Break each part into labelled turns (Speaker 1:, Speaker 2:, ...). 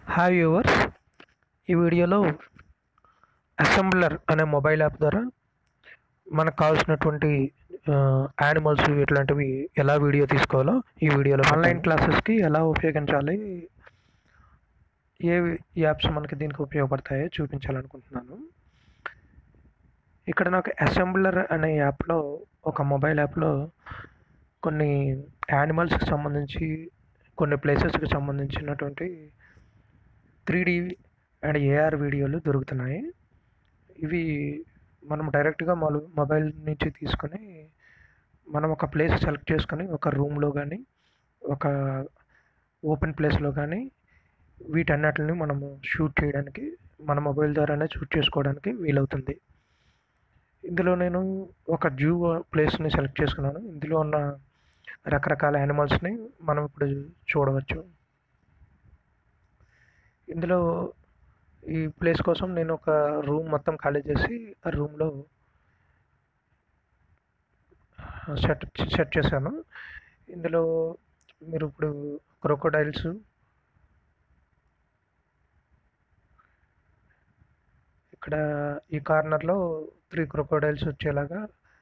Speaker 1: hi viewers ఈ వీడియోలో assembler అనే మొబైల్ యాప్ ద్వారా మనకు కావాల్సినటువంటి యానిమల్స్ ఇట్లాంటివి ఎలా వీడియో తీసుకోవాలో ఈ వీడియోలో ఆన్లైన్ క్లాసెస్కి ఎలా ఉపయోగించాలి ఏ యాప్స్ మనకి దీనికి ఉపయోగపడతాయో చూపించాలనుకుంటున్నాను ఇక్కడ నాకు అసెంబ్లర్ అనే యాప్లో ఒక మొబైల్ యాప్లో కొన్ని యానిమల్స్కి సంబంధించి కొన్ని ప్లేసెస్కి సంబంధించినటువంటి త్రీ డి అండ్ ఏఆర్ వీడియోలు దొరుకుతున్నాయి ఇవి మనం డైరెక్ట్గా మొబైల్ మొబైల్ నుంచి తీసుకొని మనం ఒక ప్లేస్ సెలెక్ట్ చేసుకొని ఒక రూమ్లో కానీ ఒక ఓపెన్ ప్లేస్లో కానీ వీటన్నిటిని మనము షూట్ చేయడానికి మన మొబైల్ ద్వారానే షూట్ చేసుకోవడానికి వీలవుతుంది ఇందులో నేను ఒక జూ ప్లేస్ని సెలెక్ట్ చేసుకున్నాను ఇందులో ఉన్న రకరకాల యానిమల్స్ని మనం ఇప్పుడు చూడవచ్చు ఇందులో ఈ ప్లేస్ కోసం నేను ఒక రూమ్ మొత్తం ఖాళీ చేసి ఆ రూమ్లో సెట్ సెట్ చేశాను ఇందులో మీరు ఇప్పుడు క్రొకోడైల్స్ ఇక్కడ ఈ కార్నర్లో త్రీ క్రొకోడైల్స్ వచ్చేలాగా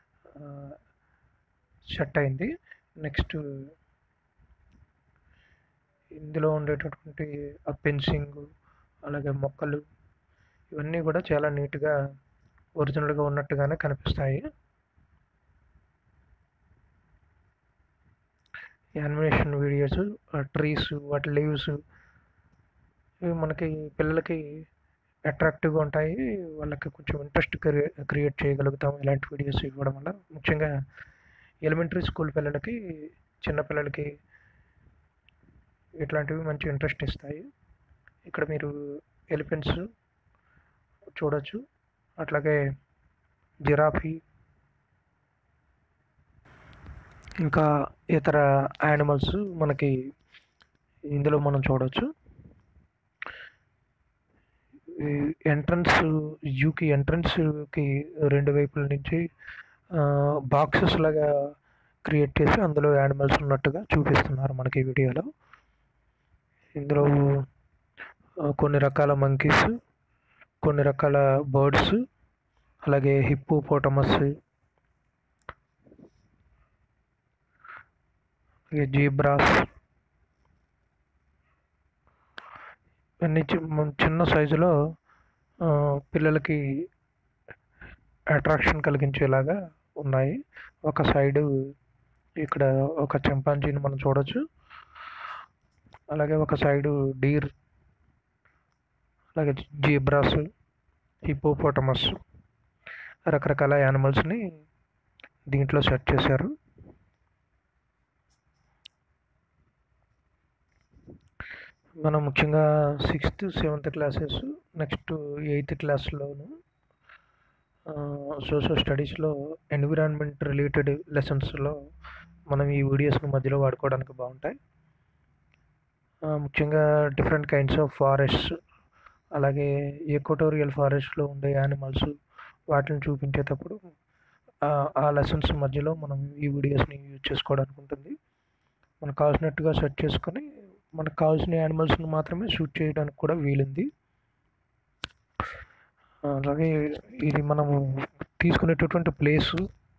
Speaker 1: సెట్ అయింది నెక్స్ట్ ఇందులో ఉండేటటువంటి ఆ పెన్సింగ్ అలాగే మొక్కలు ఇవన్నీ కూడా చాలా నీట్గా ఒరిజినల్గా ఉన్నట్టుగానే కనిపిస్తాయి యానిమేషన్ వీడియోస్ ట్రీస్ వాటి లీవ్స్ ఇవి మనకి పిల్లలకి అట్రాక్టివ్గా ఉంటాయి వాళ్ళకి కొంచెం ఇంట్రెస్ట్ క్రియేట్ చేయగలుగుతాం ఇలాంటి వీడియోస్ ఇవ్వడం వల్ల ముఖ్యంగా ఎలిమెంటరీ స్కూల్ పిల్లలకి చిన్నపిల్లలకి ఇట్లాంటివి మంచి ఇంట్రెస్ట్ ఇస్తాయి ఇక్కడ మీరు ఎలిఫెంట్స్ చూడొచ్చు అట్లాగే జిరాఫీ ఇంకా ఇతర యానిమల్స్ మనకి ఇందులో మనం చూడవచ్చు ఎంట్రన్స్ జూకి ఎంట్రన్స్కి రెండు వైపుల నుంచి బాక్సెస్ లాగా క్రియేట్ చేసి అందులో యానిమల్స్ ఉన్నట్టుగా చూపిస్తున్నారు మనకి ఈ వీడియోలో ఇందులో కొన్ని రకాల మంకీస్ కొన్ని రకాల బర్డ్స్ అలాగే హిప్పోపోటమస్ అలాగే జీబ్రాస్ అన్ని చిన్న సైజులో పిల్లలకి అట్రాక్షన్ కలిగించేలాగా ఉన్నాయి ఒక సైడు ఇక్కడ ఒక చింపాంజీని మనం చూడొచ్చు అలాగే ఒక సైడు డీర్ అలాగే జీబ్రాస్ హిపోపోటమస్ రకరకాల యానిమల్స్ని దీంట్లో సెట్ చేశారు మనం ముఖ్యంగా sixth seventh classes next eighth క్లాస్లోను సోషల్ స్టడీస్లో ఎన్విరాన్మెంట్ రిలేటెడ్ లెసన్స్లో మనం ఈ వీడియోస్ని మధ్యలో వాడుకోవడానికి బాగుంటాయి ముఖ్యంగా డిఫరెంట్ కైండ్స్ ఆఫ్ ఫారెస్ట్స్ అలాగే ఈకోటోరియల్ ఫారెస్ట్లో ఉండే యానిమల్స్ వాటిని చూపించేటప్పుడు ఆ లెసన్స్ మధ్యలో మనం ఈ వీడియోస్ని యూజ్ చేసుకోవడానికి ఉంటుంది మనకు కావాల్సినట్టుగా సెట్ చేసుకొని మనకు కావాల్సిన యానిమల్స్ని మాత్రమే షూట్ చేయడానికి కూడా వీలుంది అలాగే ఇది మనము తీసుకునేటటువంటి ప్లేసు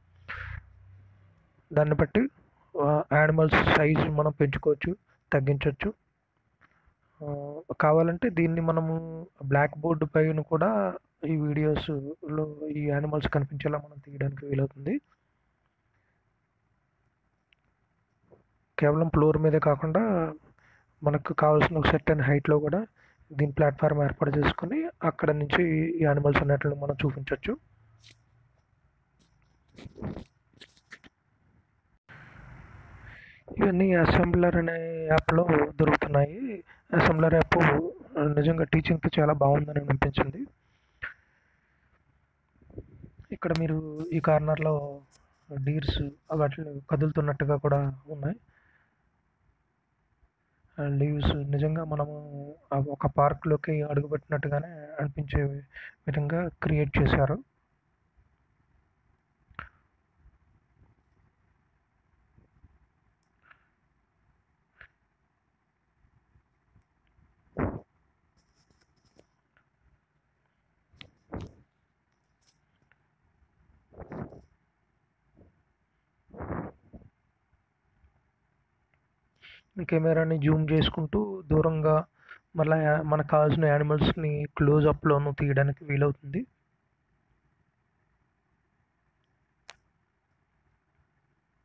Speaker 1: దాన్ని బట్టి యానిమల్స్ సైజు మనం పెంచుకోవచ్చు తగ్గించవచ్చు కావాలంటే దీన్ని మనము బ్లాక్ బోర్డు పైన కూడా ఈ వీడియోస్లో ఈ యానిమల్స్ కనిపించేలా మనం తీయడానికి వీలవుతుంది కేవలం ఫ్లోర్ మీదే కాకుండా మనకు కావాల్సిన ఒక సెట్ అండ్ హైట్లో కూడా దీని ప్లాట్ఫామ్ ఏర్పాటు చేసుకొని అక్కడ నుంచి ఈ యానిమల్స్ అన్నట్లు మనం చూపించవచ్చు ఇవన్నీ అసెంబ్లర్ అనే యాప్లో దొరుకుతున్నాయి అసెంబ్లర్ యాప్ నిజంగా టీచింగ్కి చాలా బాగుందని అనిపించింది ఇక్కడ మీరు ఈ కార్నర్లో డీర్స్ వాటిని కదులుతున్నట్టుగా కూడా ఉన్నాయి లీవ్స్ నిజంగా మనము ఒక పార్క్లోకి అడుగుపెట్టినట్టుగానే అనిపించే విధంగా క్రియేట్ చేశారు కెమెరాని జూమ్ చేసుకుంటూ దూరంగా మళ్ళీ మనకు కావాల్సిన యానిమల్స్ని క్లోజ్ అప్లోను తీయడానికి వీలవుతుంది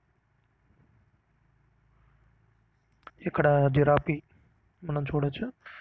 Speaker 1: ఇక్కడ జిరాఫీ మనం చూడొచ్చు